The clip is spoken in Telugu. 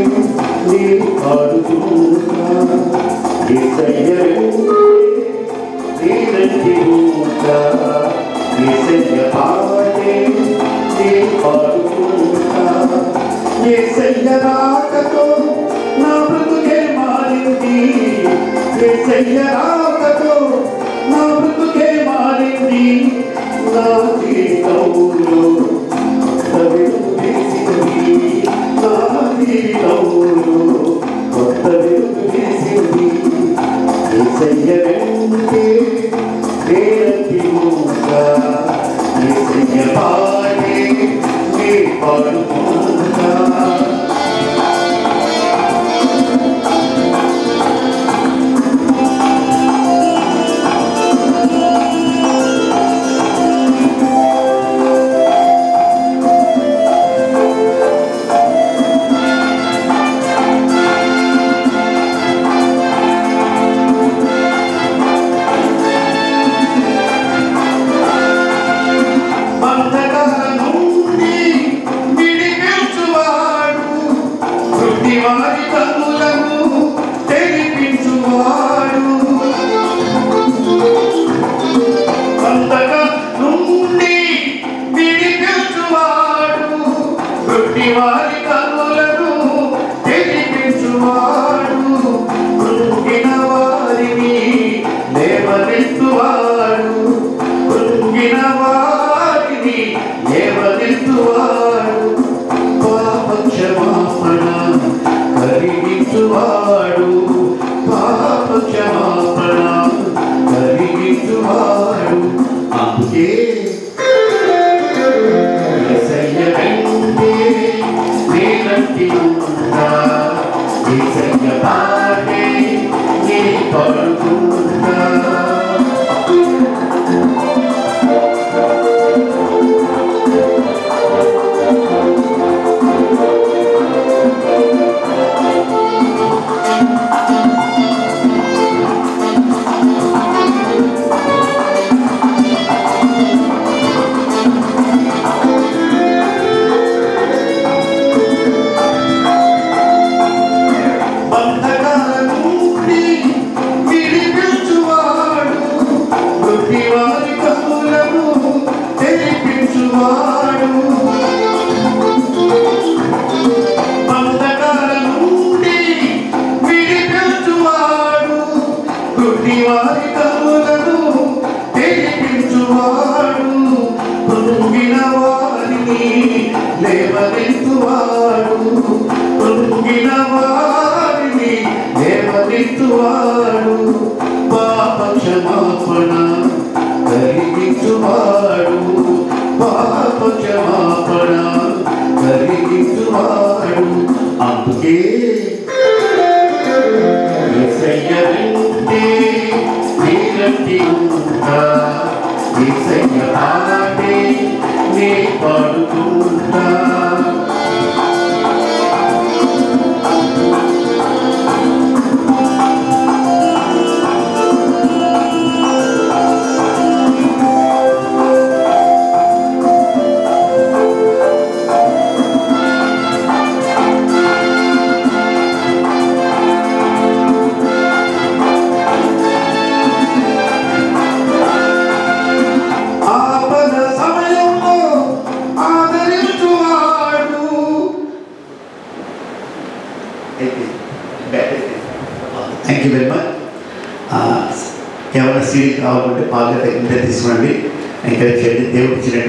నీ పాడుకుంటా ఏసయ్య నీరంటి ఉంటా ఏసయ్య పాడే నీ పాడుకుంటా ఏసయ్య రాకతో నా బ్రతుకే మారింది ఏసయ్య రాకతో నా బ్రతుకే మారింది నా జీవితంలో కొత్త వెలుగు వేసింది నా జీవితంలో కొత్త వెలుగు వేసింది ఏసయ్య వెంటే వేరటి మూక ఏసయ్య పాడే నీ పాడుకుంటా బంధకాల నుండి విడిపించువాడు వృత్తివారి కన్నులను తెరిపించువాడు బంధక నుండి విడిపించువాడు వృత్తివారి కన్నులను తెరిపించువాడు కృంగిన వారిని లేవనెత్తువాడు కృంగిన వారిని లేవనెత్తువాడు పాపక్షమాపణ కలిగించువాడు పాపక్షమాపణ కలిగించువాడు అందుకే యేసయ్య వెంటే నీలంటి ఉంటా యేసయ్య పాడే నీ పడుకుంటా బంధకాల నుండి విడిపించువాడు వృత్తివారి కన్నులను తెరిపించువాడు బంధకాల నుండి విడిపించువాడు వృత్తివారి కన్నులను తెరిపించువాడు కృంగిన వారిని లేవనెత్తువాడు కృంగిన వారిని లేవనెత్తువాడు పాప క్షమాపణ కలిగించువాడు పాప క్షమాపణ కలిగించువాడు అందుకే యేసయ్య వెంటే నీరంటి ఉంటా యేసయ్య పాడే నీ పాడుకుంటా ఆపద సమయంలో ఆదరించువాడు థ్యాంక్ యూ వెరీ మచ్ ఎవరైనా సీడీ కావాలంటే బాగా దగ్గర తీసుకోండి ఎంకరేజ్ చేయండి దేవుడు ఇచ్చినట్టు